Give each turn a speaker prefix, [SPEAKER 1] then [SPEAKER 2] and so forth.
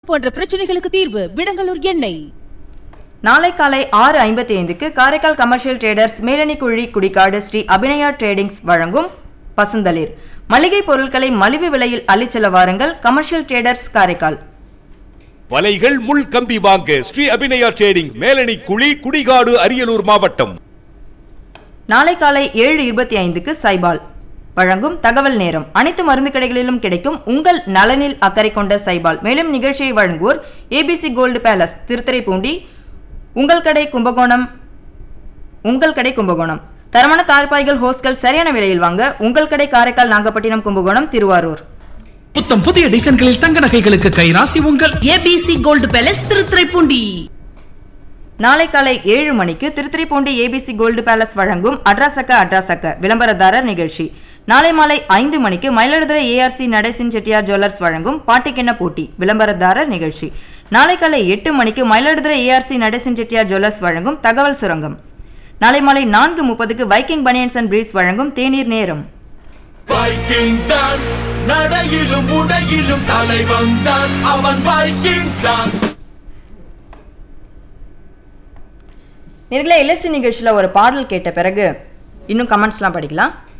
[SPEAKER 1] போன்ற பிரச்சனைகளுக்கு தீர்வு விடங்கலூர் எண்ணெய்
[SPEAKER 2] நாளை காலை ஆறு ஐம்பத்தி ஐந்துக்கு Karaikal commercial traders Melanikuzhi Kudikadu Sri Abhinaya tradings வழங்கும் பசுந்தளிர் மளிகை பொருட்களை மலிவு விலையில் அள்ளிச்செல்ல வாருங்கள் கமர்ஷியல் ட்ரேடர்ஸ் காரைக்கால்
[SPEAKER 3] வலைகள் முள் கம்பி வாங்க ஸ்ரீ அபிநயா ட்ரேடிங் மேலணி குழி குடிகாடு அரியலூர் மாவட்டம்
[SPEAKER 2] நாளை காலை ஏழு இருபத்தி ஐந்துக்கு சைபால் வழங்கும் தகவல் நேரம் அனைத்து மருந்து கடைகளிலும் கிடைக்கும் உங்கள் நலனில் அக்கறை கொண்ட சைபால் மேலும் நிகழ்ச்சியை வழங்குவோர் ஏபிசி கோல்டு பேலஸ் திருத்துறைப்பூண்டி உங்கள் கடை கும்பகோணம் உங்கள் கடை கும்பகோணம் தரமான தார்பாய்கள் ஹோஸ்கள் சரியான விலையில் வாங்க உங்கள் கடை காரைக்கால் நாகப்பட்டினம் கும்பகோணம் திருவாரூர்
[SPEAKER 4] புத்தம் புதிய டிசைன்களில் தங்க நகைகளுக்கு கைராசி உங்கள்
[SPEAKER 5] ஏபிசி கோல்டு பேலஸ் திருத்துறைப்பூண்டி
[SPEAKER 2] நாளை காலை ஏழு மணிக்கு திருத்துறைப்பூண்டி ஏபிசி கோல்டு பேலஸ் வழங்கும் அட்ராசக்க அட்ராசக்க விளம்பரதாரர் நிகழ்ச்சி நாளை மாலை ஐந்து மணிக்கு மயிலாடுதுறை ஏஆர்சி நடேசன் செட்டியார் ஜுவல்லர்ஸ் வழங்கும் பாட்டுக்கென்ன போட்டி விளம்பரதாரர் நிகழ்ச்சி நாளை காலை எட்டு மணிக்கு மயிலாடுதுறை ஏஆர்சி நடேசன் செட்டியார் ஜுவல்லர்ஸ் வழங்கும் தகவல் சுரங்கம் நாளை மாலை நான்கு முப்பதுக்கு வைக்கிங் பனியன்ஸ் அண்ட் பிரீஸ் வழங்கும் தேநீர் நேரம்
[SPEAKER 6] வைக்கிங் தான் நடையிலும் உடையிலும் தலைவன் தான் அவன் வைக்கிங் தான்
[SPEAKER 2] நேர்களே எல்எஸ்சி நிகழ்ச்சியில் ஒரு பாடல் கேட்ட பிறகு இன்னும் கமெண்ட்ஸ்லாம் படிக்கலாம்